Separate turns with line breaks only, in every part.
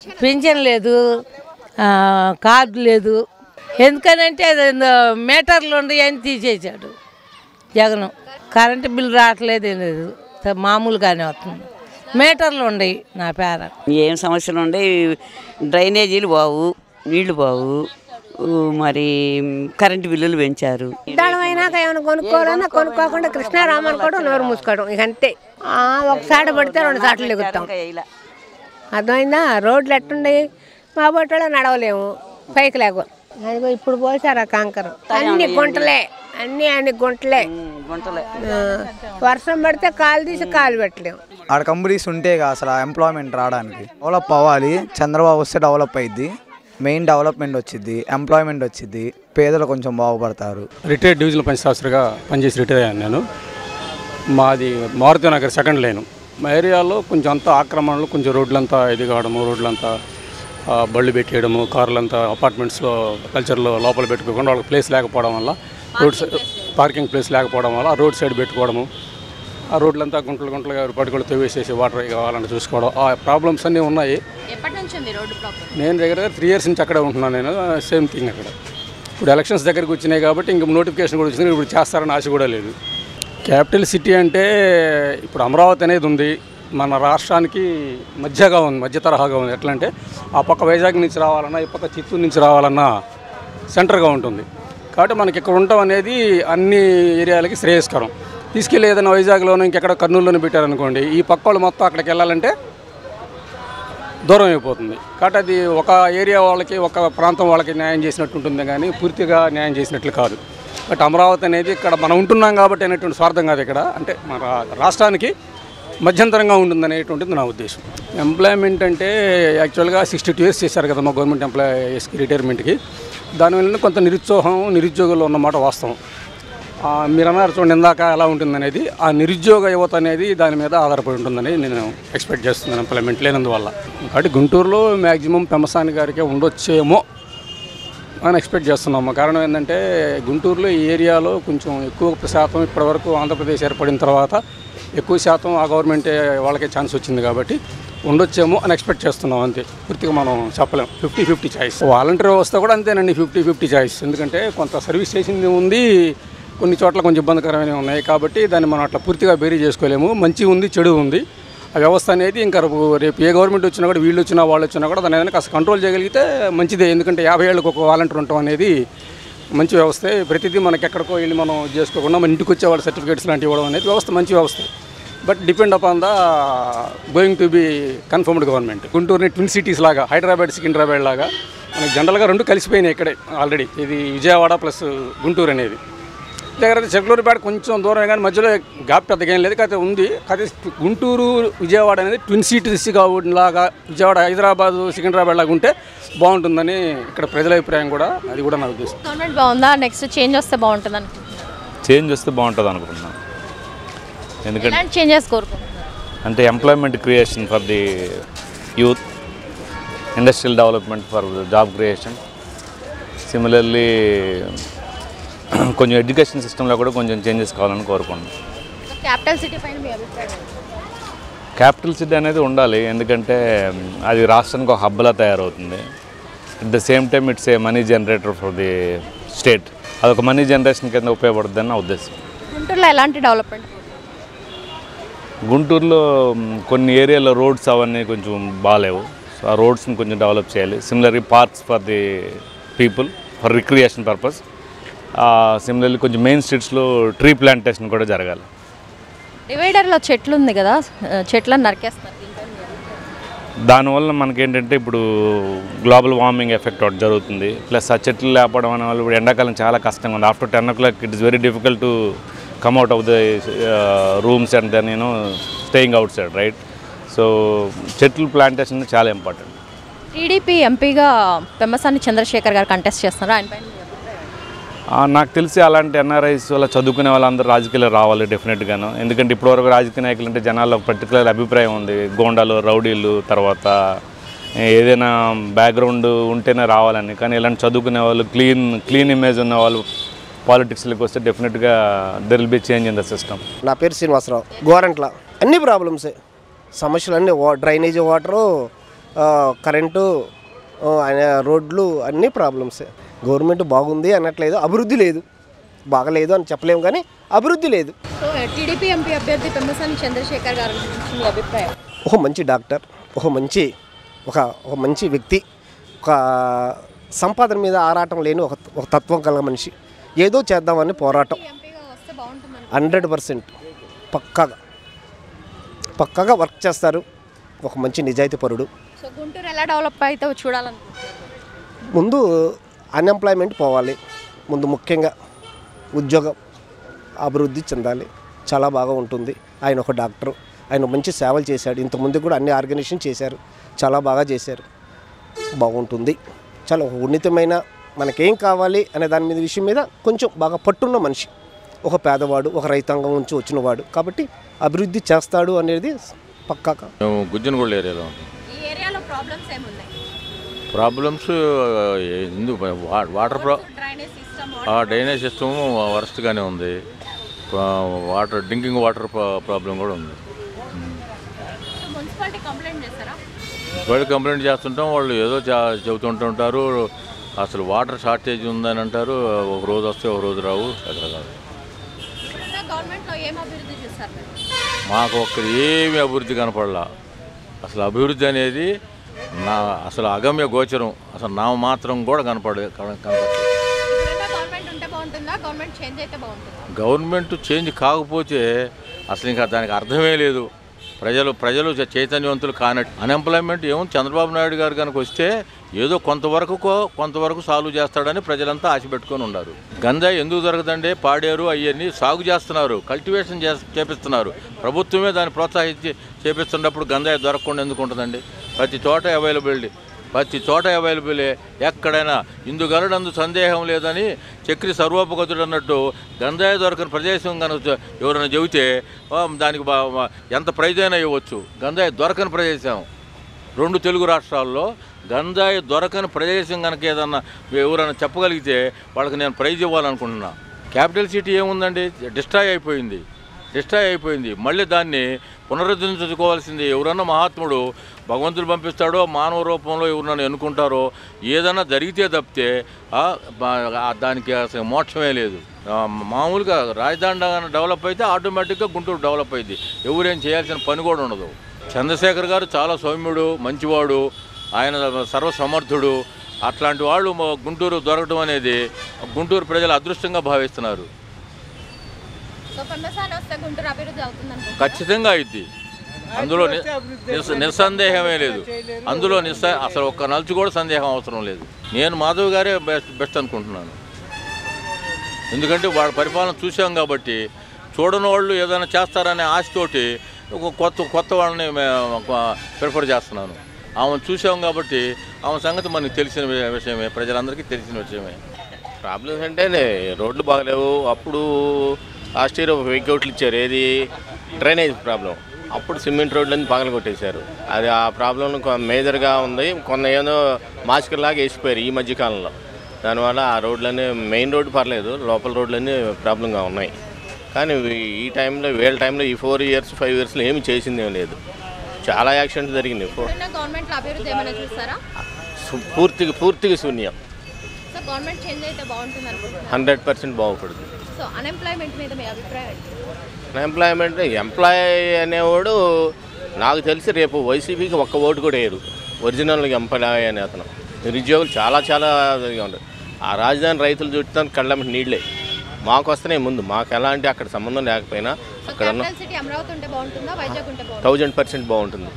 Pension లేదు ఆ, card లేదు ఎందుకనంటే అది ఏందో మీటర్లు ఉండి అని తీసేసాడు జగన్ కరెంటు బిల్లు రావట్లేదు ఏం లేదు త- మామూలుగానే వస్తుంది మీటర్లు ఉండయి నా పేర
ఏం సమస్యలు ఉండే డ్రైనేజీలు బావు నీళ్లు బావు ఊ, మరి కరెంటు బిల్లులు పెంచారు
దళం అయినాక ఏమైనా కొనుక్కోవాలన్నా కొనుక్కోకుండా కృష్ణారామన్ కూడా నోరు మూసుకోవడం ఇక అంతే ఆ, ఒకసారి పడితే రెండు సార్లు ఎగుతాం అర్థమైందా రోడ్లు ఎట్టుండయి మా బొట్టలో నడవలేము పైకి లేకు అదిగో ఇప్పుడు పోసారు ఆ కాంకరం అన్ని గుంటలే అన్ని అన్ని గుంటలే
గుంటలే
ఆ, వర్షం పడితే కాలు తీసి కాలు పెట్టలేము
ఆడ కంపెనీస్ ఉంటే కదా అసలు ఎంప్లాయ్మెంట్ రావడానికి డెవలప్ అవ్వాలి చంద్రబాబు వస్తే డెవలప్ అయ్యిద్ది మెయిన్ డెవలప్మెంట్ వచ్చింది ఎంప్లాయ్మెంట్ వచ్చింది పేదలు కొంచెం బాగుపడతారు
రిటైర్డ్ డివిజనల్ పంచాయత్ ఆఫీసర్గా పనిచేసి రిటైర్ అయ్యాను నేను మాది మారుతి నగర్ సెకండ్ లైన్ మా ఏరియాలో కొంచెం అంతా ఆక్రమణలు కొంచెం రోడ్లంతా ఇది కావడము రోడ్లంతా ఆ, బళ్ళు పెట్టేయడము కార్లంతా అపార్ట్మెంట్స్లో కల్చర్లో లోపల పెట్టుకోకుండా వాళ్ళకి ప్లేస్ లేకపోవడం వల్ల రోడ్ సైడ్ పార్కింగ్ ప్లేస్ లేకపోవడం వల్ల ఆ రోడ్ సైడ్ పెట్టుకోవడము ఆ రోడ్లంతా గుంటలు గుంటలుగా పట్టుకొని తవ్వేసేసి వాటర్ కావాలని చూసుకోవడం ఆ ప్రాబ్లమ్స్ అన్నీ ఉన్నాయి
ఎప్పటి నుంచి ఉంది రోడ్డు ప్రాబ్లం
నేను దగ్గర త్రీ ఇయర్స్ నుంచి అక్కడే ఉంటున్నాను నేను సేమ్ థింగ్ అక్కడ ఇప్పుడు ఎలక్షన్స్ దగ్గరికి వచ్చినాయి కాబట్టి ఇంక నోటిఫికేషన్ కూడా వచ్చింది ఇప్పుడు చేస్తారని ఆశ కూడా లేదు క్యాపిటల్ సిటీ అంటే ఇప్పుడు అమరావతి అనేది ఉంది మన రాష్ట్రానికి మధ్యగా ఉంది మధ్య తరహాగా ఉంది ఎట్లా అంటే ఆ పక్క వైజాగ్ నుంచి రావాలన్నా ఈ పక్క చిత్తూరు నుంచి రావాలన్నా సెంటర్గా ఉంటుంది కాబట్టి మనకి ఇక్కడ ఉండటం అనేది అన్ని ఏరియాలకి శ్రేయస్కరం తీసుకెళ్ళి ఏదైనా వైజాగ్లోనో ఇంకెక్కడ కర్నూలులోనూ పెట్టారనుకోండి ఈ పక్క వాళ్ళు మొత్తం అక్కడికి వెళ్ళాలంటే దూరం అయిపోతుంది కాబట్టి అది ఒక ఏరియా వాళ్ళకి ఒక ప్రాంతం వాళ్ళకి న్యాయం చేసినట్టు ఉంటుంది కానీ పూర్తిగా న్యాయం చేసినట్లు కాదు బట్ అమరావతి అనేది ఇక్కడ మనం ఉంటున్నాం కాబట్టి అనేటువంటి స్వార్థం కాదు ఇక్కడ అంటే మన రా- రాష్ట్రానికి మధ్యంతరంగా ఉంటుంది అనేటువంటిది నా ఉద్దేశం ఎంప్లాయ్మెంట్ అంటే యాక్చువల్గా సిక్స్టీ టూ ఇయర్స్ చేశారు కదా మా గవర్నమెంట్ ఎంప్లాయీస్కి రిటైర్మెంట్కి దానివల్ల కొంత నిరుత్సాహం నిరుద్యోగులు ఉన్నమాట వాస్తవం ఆ, మీరు అన్నారు చూడండి ఇందాక ఎలా ఉంటుంది అనేది ఆ నిరుద్యోగ యువత అనేది దాని మీద ఆధారపడి ఉంటుందని నేను ఎక్స్పెక్ట్ చేస్తున్నాను ఎంప్లాయ్మెంట్ లేనందువల్ల కాబట్టి గుంటూరులో మ్యాక్సిమం పెమసాని గారికే ఉండొచ్చేమో అని ఎక్స్పెక్ట్ చేస్తున్నాము కారణం ఏంటంటే గుంటూరులో ఈ ఏరియాలో కొంచెం ఎక్కువ శాతం ఇప్పటివరకు ఆంధ్రప్రదేశ్ ఏర్పడిన తర్వాత ఎక్కువ శాతం ఆ గవర్నమెంటే వాళ్ళకే ఛాన్స్ వచ్చింది కాబట్టి ఉండొచ్చేమో అని ఎక్స్పెక్ట్ చేస్తున్నాం అంతే పూర్తిగా మనం చెప్పలేం ఫిఫ్టీ ఫిఫ్టీ చాయిస్ వాలంటీర్ వ్యవస్థ కూడా అంతేనండి ఫిఫ్టీ ఫిఫ్టీ చాయిస్ ఎందుకంటే కొంత సర్వీస్ చేసింది ఉంది కొన్ని చోట్ల కొంచెం ఇబ్బందికరమైనవి ఉన్నాయి కాబట్టి దాన్ని మనం అట్లా పూర్తిగా బేరీ చేసుకోలేము మంచి ఉంది చెడు ఉంది ఆ వ్యవస్థ అనేది ఇంకా రేపు రేపు ఏ గవర్నమెంట్ వచ్చినా కూడా వీళ్ళు వచ్చినా వాళ్ళు వచ్చినా కూడా దాన్ని ఏదైనా కాస్త కంట్రోల్ చేయగలిగితే మంచిదే ఎందుకంటే యాభై ఏళ్ళకి ఒక వాలంటీర్ ఉండటం అనేది మంచి వ్యవస్థే ప్రతిదీ మనకి ఎక్కడికో వెళ్ళి మనం చేసుకోకుండా మన ఇంటికి వచ్చే వాళ్ళ సర్టిఫికేట్స్ లాంటివి ఇవ్వడం అనేది వ్యవస్థ మంచి వ్యవస్థ but depend upon the going to be confirmed government గుంటూరుని ట్విన్ సిటీస్ లాగా హైదరాబాద్ సికింద్రాబాద్ లాగా మనకి జనరల్గా రెండు కలిసిపోయినాయి ఇక్కడే ఆల్రెడీ ఇది విజయవాడ ప్లస్ గుంటూరు అనేది దగ్గర చెక్లూరుపేట కొంచెం దూరం కానీ మధ్యలో గ్యాప్ పెద్దగా ఏం లేదు కాకపోతే ఉంది కాకపోతే గుంటూరు విజయవాడ అనేది ట్విన్ సిటీస్ లాగా విజయవాడ హైదరాబాద్ సికింద్రాబాద్ లాగా ఉంటే బాగుంటుందని ఇక్కడ ప్రజల అభిప్రాయం కూడా అది కూడా నా ఉద్దేశం
గవర్నమెంట్ బాగుందా నెక్స్ట్ చేంజ్ వస్తే బాగుంటుంది అనుకుంటున్నాను
చేంజ్ వస్తే బాగుంటుంది అనుకుంటున్నాను ఎందుకంటే
ఎలాంటి చేంజెస్ కోరుకుంటున్నారు
అంటే employment creation for the youth industrial development for job creation similarly కొంచెం ఎడ్యుకేషన్ సిస్టంలో కూడా కొంచెం చేంజెస్ కావాలని కోరుకుంటున్నాను
క్యాపిటల్ సిటీ పైన మీ అభిప్రాయం
క్యాపిటల్ సిటీ అనేది ఉండాలి ఎందుకంటే మ్, అది రాష్ట్రానికి ఒక హబ్లా తయారవుతుంది at the same time it's a money generator for the state అదొక మనీ జనరేషన్ కింద ఉపయోగపడుతుందని నా ఉద్దేశం
గుంటూరులో ఎలాంటి డెవలప్మెంట్
గుంటూరులో మ్, కొన్ని ఏరియాలో రోడ్స్ అవన్నీ కొంచెం బాగాలేవు సో ఆ రోడ్స్ని కొంచెం డెవలప్ చేయాలి similarly parks for the people for recreation purpose similarly కొంచెం మెయిన్ స్ట్రీట్స్లో ట్రీ ప్లాంటేషన్ కూడా జరగాలి
డివైడర్లో చెట్లు ఉంది కదా ఆ, చెట్లను నరికేస్తున్నారు దీనిపైన మీ అభిప్రాయం?
దానివల్ల మనకేంటంటే ఇప్పుడు గ్లోబల్ వార్మింగ్ ఎఫెక్ట్ ఒకటి జరుగుతుంది ప్లస్ ఆ చెట్లు లేపడం అనే వల్ల ఇప్పుడు ఎండాకాలం చాలా కష్టంగా ఉంది after ten o'clock it is very difficult to come out of the rooms and then నేను staying outside right so చెట్లు ప్లాంటేషన్ చాలా ఇంపార్టెంట్
టీడీపీ ఎంపీగా పెమ్మసాని చంద్రశేఖర్ గారు కంటెస్ట్ చేస్తున్నారు ఆయన పైన మీ అభిప్రాయం
ఆ, నాకు తెలిసి అలాంటి ఎన్ఆర్ఐస్ వల్ల చదువుకునే వాళ్ళందరూ రాజకీయాలు రావాలి డెఫినెట్గాను ఎందుకంటే ఇప్పటివరకు రాజకీయ నాయకులు అంటే జనాల్లో పర్టికులర్ అభిప్రాయం ఉంది గోండాలు రౌడీలు తర్వాత ఏదైనా బ్యాక్గ్రౌండ్ ఉంటేనే రావాలని కానీ ఇలాంటి చదువుకునే వాళ్ళు క్లీన్ క్లీన్ ఇమేజ్ ఉన్న వాళ్ళు పాలిటిక్స్లోకి వస్తే డెఫినెట్గా there will be change in the system
నా పేరు శ్రీనివాసరావు గోరంట్ల అన్ని ప్రాబ్లమ్సే సమస్యలు అన్నీ వా డ్రైనేజీ వాటరు ఆ, కరెంటు ఆ, అనే- రోడ్లు అన్నీ ప్రాబ్లమ్సే గవర్నమెంట్ బాగుంది అనట్లేదు అభివృద్ధి లేదు బాగలేదు అని చెప్పలేము కానీ అభివృద్ధి లేదు
సో టీడీపీ ఎంపీ అభ్యర్థి పెమ్మసాని చంద్రశేఖర్ గారి గురించి మీ అభిప్రాయం
ఒక మంచి డాక్టర్ ఒక మంచి ఒక ఒక మంచి వ్యక్తి ఒక సంపాదన మీద ఆరాటం లేని ఒక ఒక తత్వం కల మనిషి ఏదో చేద్దామని పోరాటం
ఎంపీగా వస్తే బాగుంటుంది
హండ్రెడ్ పర్సెంట్ పక్కాగా పక్కాగా వర్క్ చేస్తారు ఒక మంచి నిజాయితీ పరుడు
సో గుంటూరు ఎలా డెవలప్ అయితే చూడాలనుకుంటున్నారు
ముందు అన్ఎంప్లాయ్మెంట్ పోవాలి ముందు ముఖ్యంగా ఉద్యోగం అభివృద్ధి చెందాలి చాలా బాగా ఉంటుంది ఆయన ఒక డాక్టరు ఆయన మంచి సేవలు చేశాడు ఇంతకుముందు కూడా అన్ని ఆర్గనైజేషన్ చేశారు చాలా బాగా చేశారు బాగుంటుంది చాలా ఒక ఉన్నతమైన మనకేం కావాలి అనే దాని మీద విషయం మీద కొంచెం బాగా పట్టున్న మనిషి ఒక పేదవాడు ఒక రైతాంగం నుంచి వచ్చినవాడు కాబట్టి అభివృద్ధి చేస్తాడు అనేది పక్కాగా
మేము గుజ్జనగూడ ఏరియాలో ఉంటాం
ఈ ఏరియాలో ప్రాబ్లమ్స్ ఏమున్నాయి
ప్రాబ్లమ్స్ ఎందు వా- వాటర్ ప్రా
డ్రైనేజ్ సిస్టమ్
ఆ డ్రైనేజ్ సిస్టమ్ వరస్ట్గానే ఉంది పా- వాటర్ డ్రింకింగ్ వాటర్ ప్రా- ప్రాబ్లం కూడా ఉంది
మున్సిపాలిటీ కంప్లైంట్ చేస్తారా
వాళ్ళు కంప్లైంట్ చేస్తుంటాం వాళ్ళు ఏదో చా- చెబుతుంటుంటారు అసలు వాటర్ షార్టేజ్ ఉందని అంటారు ఒక రోజు వస్తే ఒక రోజు రావు రకరకాలు
ఇప్పుడున్న గవర్నమెంట్లో ఏం అభివృద్ధి చేస్తారు మీరు
మాకు ఒక్క ఏమి అభివృద్ధి కనపడలా అసలు అభివృద్ధి అనేది నా అసలు అగమ్య గోచరం అసలు నా మాత్రం కూడా కనపడ కనపడలేదు
ఇప్పుడున్న గవర్నమెంట్ ఉంటే బాగుంటుందా గవర్నమెంట్ చేంజ్ అయితే బాగుంటుందా
గవర్నమెంట్ చేంజ్ కాకపోతే అసలు ఇంకా దానికి అర్థమే లేదు ప్రజలు ప్రజలు చ- చైతన్యవంతులు కానట్టు అన్ఎంప్లాయ్మెంట్ ఏమో చంద్రబాబు నాయుడు గారు కనుక వస్తే ఏదో కొంతవరకు కో- కొంతవరకు సాల్వ్ చేస్తాడని ప్రజలంతా ఆశ పెట్టుకొని ఉన్నారు గంజాయి ఎందుకు దొరకదండి పాడేరు అవన్నీ సాగు చేస్తున్నారు కల్టివేషన్ చే చేపిస్తున్నారు ప్రభుత్వమే దాన్ని ప్రోత్సహించి చేపిస్తున్నప్పుడు గంజాయి దొరకకుండా ఎందుకు ఉంటుందండి ప్రతి చోట అవైలబిలిటీ ప్రతి చోట అవైలబులే ఎక్కడైనా ఇందుగలడందు సందేహం లేదని చక్రి సర్వోపగతుడు అన్నట్టు గంజాయి దొరకని ప్రదేశం కనుక చె- ఎవరైనా చెబితే ఆ, దానికి బా- బా- ఎంత ప్రైజ్ అయినా ఇవ్వచ్చు గంజాయి దొరకని ప్రదేశం రెండు తెలుగు రాష్ట్రాల్లో గంజాయి దొరకని ప్రదేశం కనుక ఏదన్నా ఎవరైనా చెప్పగలిగితే వాళ్ళకి నేను ప్రైజ్ ఇవ్వాలనుకుంటున్నా క్యాపిటల్ సిటీ ఏముందండి డిస్ట్రాయ్ అయిపోయింది డిస్ట్రాయ్ అయిపోయింది మళ్ళీ దాన్ని పునరుద్ధరించుకోవాల్సింది ఎవరన్నా మహాత్ముడు భగవంతుడు పంపిస్తాడో మానవ రూపంలో ఎవరన్నా ఎన్నుకుంటారో ఏదైనా జరిగితే తప్పితే ఆ, బా- ఆ దానికి అసలు మోక్షమే లేదు ఆ, మామూలుగా రాజధాని డెవలప్ అయితే ఆటోమేటిక్గా గుంటూరు డెవలప్ అయింది ఎవరేం చేయాల్సిన పని కూడా ఉండదు చంద్రశేఖర్ గారు చాలా సౌమ్యుడు మంచివాడు ఆయన సర్వసమర్థుడు అట్లాంటి వాళ్ళు మా గుంటూరు దొరకడం అనేది గుంటూరు ప్రజలు అదృష్టంగా భావిస్తున్నారు
సో పెమ్మసాని వస్తే గుంటూరు అభివృద్ధి అవుతుంది అనుకుంటున్నారా?
ఖచ్చితంగా అయింది అందులో ని- నిస్- నిస్సందేహమే లేదు అందులో నిస్స అసలు ఒక్క నలుచు కూడా సందేహం అవసరం లేదు నేను మాధవ్ గారే బెస్ట్ బెస్ట్ అనుకుంటున్నాను ఎందుకంటే వాళ్ళ పరిపాలన చూసాం కాబట్టి చూడని వాళ్ళు ఏదైనా చేస్తారనే ఆశతోటి ఒక కొత్త కొత్త వాళ్ళని ప్రిఫర్ చేస్తున్నాను ఆమెను చూసాం కాబట్టి ఆమె సంగతి మనకు తెలిసిన వి- విషయమే ప్రజలందరికీ తెలిసిన విషయమే
ప్రాబ్లమ్స్ అంటే నే- రోడ్లు బాగలేవు అప్పుడు లాస్ట్ ఇయర్ వెయ్యి కోట్లు ఇచ్చారు ఏది డ్రైనేజ్ ప్రాబ్లం అప్పుడు సిమెంట్ రోడ్లన్నీ పగల కొట్టేశారు అది ఆ ప్రాబ్లం మేజర్గా ఉంది కొన్న ఏదో మాస్కర్లాగా వేసిపోయారు ఈ మధ్య కాలంలో దానివల్ల ఆ రోడ్లన్నీ మెయిన్ రోడ్డు పర్లేదు లోపల రోడ్లన్నీ ప్రాబ్లంగా ఉన్నాయి కానీ ఈ- ఈ టైంలో వీళ్ళ టైంలో ఈ ఫోర్ ఇయర్స్ ఫైవ్ ఇయర్స్లో ఏమి చేసిందేం లేదు చాలా యాక్సిడెంట్స్ జరిగినాయి ఫో-
ఇప్పుడున్న గవర్నమెంట్లో అభివృద్ధి ఏమైనా చూస్తారా
సు- పూర్తిగా పూర్తిగా శూన్యం
సో గవర్నమెంట్ చేంజ్ అయితే బాగుంటుంది అనుకుంటున్నారా
హండ్రెడ్ పర్సెంట్ బాగుపడుతుంది
సో అన్ఎంప్లాయ్మెంట్ మీద మీ అభిప్రాయం ఏంటి?
ఎంప్లాయ్మెంట్ ఎంప్లాయ్ అనేవాడు నాకు తెలిసి రేపు వైసీపీకి ఒక్క ఓటు కూడా వేయరు ఒరిజినల్ ఎంప్లాయ్ అనే అతను నిరుద్యోగులు చాలా చాలా ఇదిగా ఉంటారు ఆ రాజధాని రైతులు చుట్టాను కళ్ళ నీళ్ళే మాకు వస్తున్నాయి ముందు మాకు ఎలాంటి అక్కడ సంబంధం లేకపోయినా
సో
అక్కడ ఉన్న
క్యాపిటల్ సిటీ అమరావతి ఉంటే బాగుంటుందా వైజాగ్ ఉంటే బాగుంటుందా
థౌజండ్ పర్సెంట్ బాగుంటుంది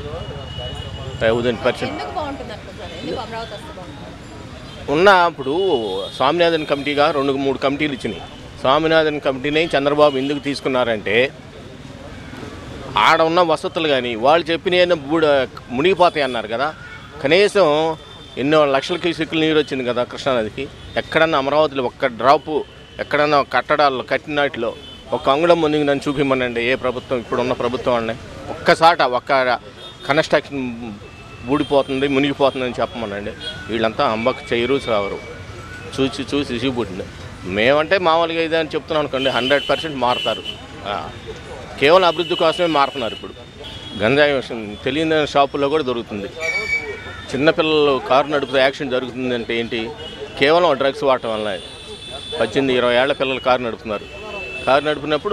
థౌజండ్ పర్సెంట్
ఎందుకు బాగుంటుంది అనుకుంటున్నారు ఎందుకు అమరావతి వస్తే బాగుంటుంది
ఉన్న ఇప్పుడు స్వామినాథన్ కమిటీగా రెండు మూడు కమిటీలు ఇచ్చినాయి స్వామినాథన్ కమిటీని చంద్రబాబు ఎందుకు తీసుకున్నారంటే ఆడ ఉన్న వసతులు కానీ వాళ్ళు చెప్పిన బూడ మునిగిపోతాయి అన్నారు కదా కనీసం ఎన్నో లక్షల క్యూసెక్కుల నీరు వచ్చింది కదా కృష్ణానదికి ఎక్కడన్నా అమరావతిలో ఒక్క డ్రాపు ఎక్కడన్నా కట్టడాల్లో కట్టినాటిలో ఒక అంగుళం ముందుకు నన్ను చూపిమ్మనండి ఏ ప్రభుత్వం ఇప్పుడున్న ప్రభుత్వం వాళ్ళని ఒక్కసాట ఒక్క కన్స్ట్రక్షన్ ఊడిపోతుంది మునిగిపోతుందని చెప్పమనండి వీళ్ళంతా అంబకు చేయరు సావరు చూసి చూసి ఇసిగిపోతుంది మేమంటే మామూలుగా ఇదే అని చెప్తున్నాం అనుకోండి హండ్రెడ్ పర్సెంట్ మారుతారు ఆ, కేవలం అభివృద్ధి కోసమే మారుతున్నారు ఇప్పుడు గంజాయి విషయం తెలియని షాపుల్లో కూడా దొరుకుతుంది చిన్నపిల్లలు కారు నడుపుతూ యాక్సిడెంట్ జరుగుతుందంటే ఏంటి కేవలం డ్రగ్స్ వాడటం వల్ల పద్దెనిమిది ఇరవై ఏళ్ల పిల్లలు కారు నడుపుతున్నారు కారు నడిపినప్పుడు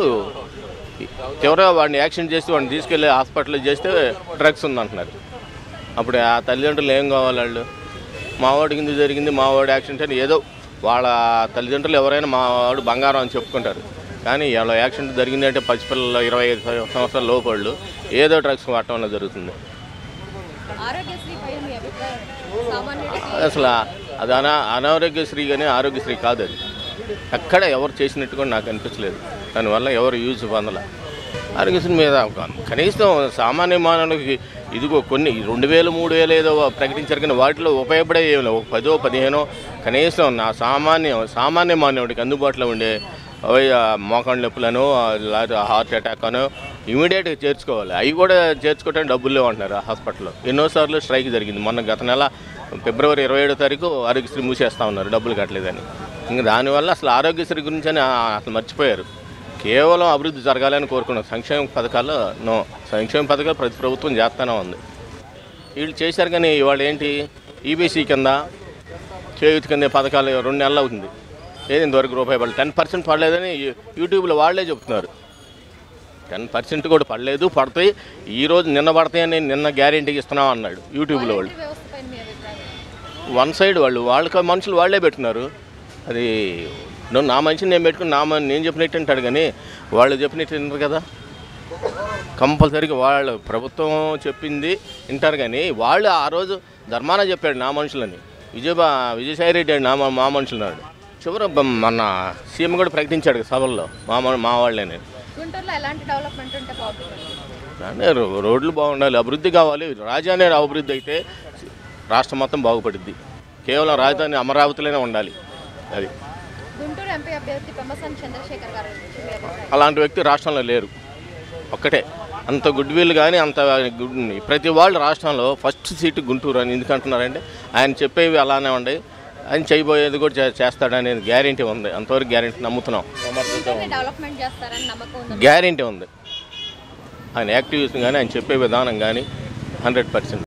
చివరిగా వాడిని యాక్సిడెంట్ చేసి వాడిని తీసుకెళ్ళి హాస్పిటల్లో చేస్తే డ్రగ్స్ ఉందంటున్నారు అప్పుడు ఆ తల్లిదండ్రులు ఏం కావాలి వాళ్ళు మావాడికి ఇందుకు జరిగింది మావాడు యాక్సిడెంట్ అని ఏదో వాళ్ళ తల్లిదండ్రులు ఎవరైనా మావాడు బంగారం అని చెప్పుకుంటారు కానీ వాళ్ళ యాక్సిడెంట్ జరిగిందంటే పసిపిల్లలు ఇరవై ఐదు సంవత్సరాల లోపళ్ళు ఏదో డ్రగ్స్ వాడటం వల్ల జరుగుతుంది
ఆరోగ్యశ్రీ పై మీ అభిప్రాయం సామాన్యుడికి
అసలు అది అనా అనారోగ్యశ్రీ కానీ ఆరోగ్యశ్రీ కాదు అది అక్కడ ఎవరు చేసినట్టు కూడా నాకు అనిపించలేదు దానివల్ల ఎవరు యూజ్ పొందల ఆరోగ్యశ్రీ మీద కనీసం సామాన్య మానవులకి ఇదిగో కొన్ని రెండు వేలు మూడు వేలు ఏదో ప్రకటించారు కానీ వాటిలో ఉపయోగపడే ఏమి లేవు ఒక పదో పదిహేనో కనీసం నా సామాన్య సామాన్య మానవుడికి అందుబాటులో ఉండే అవి ఆ మోకాళ్ళ నొప్పులను ఆ లేకపోతే హార్ట్ అటాక్ అనో ఇమీడియట్గా చేర్చుకోవాలి అవి కూడా చేర్చుకోవడానికి డబ్బులు లేవు అంటున్నారు హాస్పిటల్లో ఎన్నోసార్లు స్ట్రైక్ జరిగింది మొన్న గత నెల ఫిబ్రవరి ఇరవై ఏడో తారీఖు ఆరోగ్యశ్రీ మూసేస్తా ఉన్నారు డబ్బులు కట్టలేదని ఇంకా దానివల్ల అసలు ఆరోగ్యశ్రీ గురించి అని ఆ- అసలు మర్చిపోయారు కేవలం అభివృద్ధి జరగాలని కోరుకున్నాం సంక్షేమ పథకాలు నో సంక్షేమ పథకాలు ప్రతి ప్రభుత్వం చేస్తూనే ఉంది వీళ్ళు చేశారు కానీ ఇవాళ ఏంటి ఈబీసీ కింద చేయూతి కింద పథకాలు రెండు నెలలు అవుతుంది ఏది ఇంతవరకు రూపాయి పడలేదు టెన్ పర్సెంట్ పడలేదని యూ- యూట్యూబ్లో వాళ్ళే చెప్తున్నారు టెన్ పర్సెంట్ కూడా పడలేదు పడతాయి ఈ రోజు నిన్న పడతాయని నిన్న గ్యారెంటీకి ఇస్తున్నాం అన్నాడు యూట్యూబ్లో వాళ్ళు
వ్యవస్థ పైన మీ అభిప్రాయం
వన్ సైడ్ వాళ్ళు వాళ్ళకి మనుషులు వాళ్ళే పెట్టున్నారు అది నువ్వు నా మనిషిని నేను పెట్టుకుని నా మ- నేను చెప్పినట్టు అంటాడు కానీ వాళ్ళు చెప్పినట్టు వినరు కదా కంపల్సరీగా వాళ్ళు ప్రభుత్వం చెప్పింది వింటారు కానీ వాళ్ళు ఆ రోజు ధర్మాన చెప్పాడు నా మనుషులని విజయబా విజయసాయి రెడ్డి అండి నా మా- మా మనుషులు అన్నాడు చివరి బ- మన సీఎం కూడా ప్రకటించాడు సభల్లో మా మ- మా వాళ్ళని
గుంటూరులో ఎలాంటి డెవలప్మెంట్ ఉంటే బాగుంటుంది
అంటే రో- రోడ్లు బాగుండాలి అభివృద్ధి కావాలి రాజధాని అభివృద్ధి అయితే రాష్ట్రం మొత్తం బాగుపడుద్ది కేవలం రాజధాని అమరావతిలోనే ఉండాలి అది
గుంటూరు ఎంపీ అభ్యర్థి పెమ్మసాని చంద్రశేఖర్ గారి గురించి మీ అభిప్రాయం
అలాంటి వ్యక్తి రాష్ట్రంలో లేరు ఒక్కటే అంత గుడ్ విల్ కానీ అంత గుడ్ ప్రతి వాళ్ళు రాష్ట్రంలో ఫస్ట్ సీటు గుంటూరు అని ఎందుకు అంటున్నారంటే ఆయన చెప్పేవి అలానే ఉన్నాయి ఆయన చేయబోయేది కూడా చే- చేస్తాడనేది గ్యారంటీ ఉంది అంతవరకు గ్యారంటీ నమ్ముతున్నాం
గుంటూరుని డెవలప్మెంట్ చేస్తారని నమ్మకం ఉంది
గ్యారంటీ ఉంది ఆయన యాక్టివిటీస్ కానీ ఆయన చెప్పే విధానం కానీ హండ్రెడ్ పర్సెంట్